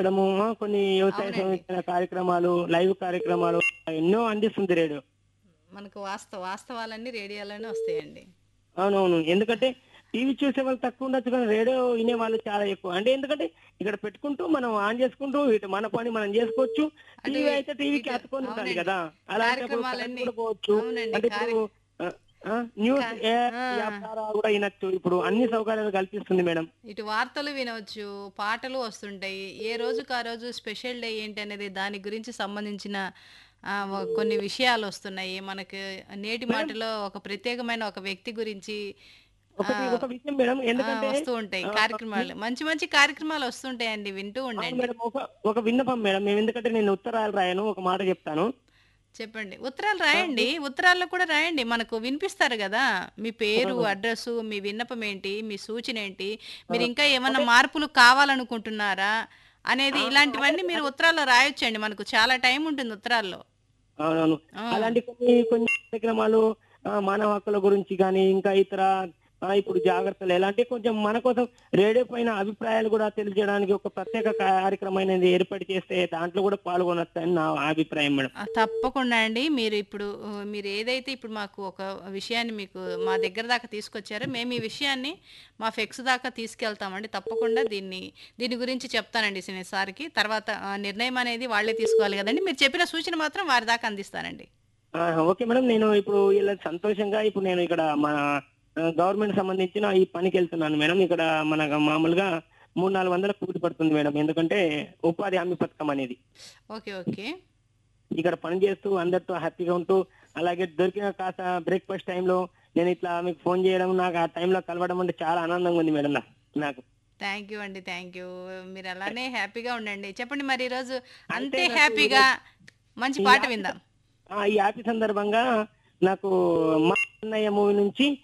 Madam కొన్ని వ్యవసాయ అవునండి. సంబంధించిన కార్యక్రమాలు లైవ్ కార్యక్రమాలు ఎన్నో అందిస్తుంది రేడియో మనకు వాస్తవ వాస్తవాలన్నీ రేడియోలోనే వస్తాయండి అవునవును ఎందుకంటే టీవీ చూసే వాళ్ళు తక్కువ ఉండొచ్చు కానీ రేడియో వినే వాళ్ళు చాలా ఎక్కువ అంటే ఎందుకంటే ఇక్కడ పెట్టుకుంటూ మనం ఆన్ చేసుకుంటూ ఇటు మన పని మనం చేసుకోవచ్చు అటు టీవీ అయితే టీవీకి ఇటు- అతుకొని ఉంటుంది అవునండి. కదా అలాంటప్పుడు కార్యక్రమాలన్నీ- కరెంట్ కూడా పోవచ్చు అవునండి, అంటే ఇప్పుడు ఆ, ఆ, న్యూస్ కా- ఏ ఆ. యాప్ ద్వారా కూడా వినొచ్చు ఇప్పుడు అన్ని సౌకర్యాలు కల్పిస్తుంది మేడం ఇటు వార్తలు వినవచ్చు పాటలు వస్తుంటాయి ఏ రోజుకు ఆ రోజు స్పెషల్ డే ఏంటి అనేది దాని గురించి సంబంధించిన ఆ, వ- కొన్ని విషయాలు వస్తున్నాయి మనకు నేటి మాటలో ఒక ప్రత్యేకమైన ఒక వ్యక్తి గురించి ఒకటి ఆ, ఒక విషయం మేడం ఆ, ఎందుకంటే వస్తూ ఉంటాయి ఆ, కార్యక్రమాలు మంచి మంచి కార్యక్రమాలు వస్తుంటాయండి వింటూ అవును ఉండండి మేడం ఒక ఒక విన్నపం మేడం మేము ఎందుకంటే నేను ఉత్తరాలు రాయను ఒక మాట చెప్తాను చెప్పండి ఉత్తరాలు రాయండి ఉత్తరాల్లో కూడా రాయండి మనకు వినిపిస్తారు కదా మీ పేరు అడ్రస్ మీ విన్నపం ఏంటి మీ సూచన ఏంటి మీరు ఇంకా ఏమన్నా మార్పులు కావాలనుకుంటున్నారా అనేది ఇలాంటివన్నీ మీరు ఉత్తరాల్లో రాయొచ్చండి మనకు చాలా టైం ఉంటుంది ఉత్తరాల్లో అవునవును ఆ. అలాంటి కొన్ని కొన్ని కార్యక్రమాలు ఆ, మానవ హక్కుల గురించి కానీ ఇంకా ఇతర ఆ, ఇప్పుడు జాగ్రత్తలు ఎలాంటి కొంచెం మన కోసం రేడియో పైన అభిప్రాయాలు కూడా తెలియజేయడానికి ఒక ప్రత్యేక కార్యక్రమం అనేది ఏర్పాటు చేస్తే దాంట్లో కూడా పాల్గొనొచ్చు అని నా అభిప్రాయం మేడం ఆ, తప్పకుండా అండి మీరు ఇప్పుడు ఆ, మీరు ఏదైతే ఇప్పుడు మాకు ఒక విషయాన్ని మీకు మా దగ్గర దాకా తీసుకొచ్చారో మేము ఈ విషయాన్ని మా ఫెక్స్ దాకా తీసుకెళ్తామండి తప్పకుండా దీన్ని దీని గురించి చెప్తానండి సినీ సార్కి తర్వాత ఆ, నిర్ణయం అనేది వాళ్ళే తీసుకోవాలి కదండి మీరు చెప్పిన సూచన మాత్రం వారి దాకా అందిస్తానండి ఆ, ఓకే మేడం నేను ఇప్పుడు ఇలా సంతోషంగా ఇప్పుడు నేను ఇక్కడ మన గవర్నమెంట్ సంబంధించిన ఈ పనికి వెళ్తున్నాను మేడం ఇక్కడ మన మామూలుగా మూడు నాలుగు వందల కూలి పడుతుంది మేడం ఎందుకంటే ఉపాధి హామీ పథకం అనేది ఓకే ఓకే ఇక్కడ పని చేస్తూ అందరితో హ్యాపీగా ఉంటూ అలాగే దొరికిన కాస్త బ్రేక్ఫాస్ట్ టైంలో నేను ఇట్లా మీకు ఫోన్ చేయడం నాకు ఆ టైంలో కలవడం అంటే చాలా ఆనందంగా ఉంది మేడం నా- నాకు థ్యాంక్ యూ అండి థ్యాంక్ యూ మీరు అలానే హ్యాపీగా ఉండండి చెప్పండి మరి ఈరోజు అంటే అంతే నాకు హ్యాపీగా మంచి ఈ పాట హ్యాపీ- విందాం ఆ, ఈ హ్యాపీ సందర్భంగా నాకు మా అన్నయ్య మూవీ నుంచి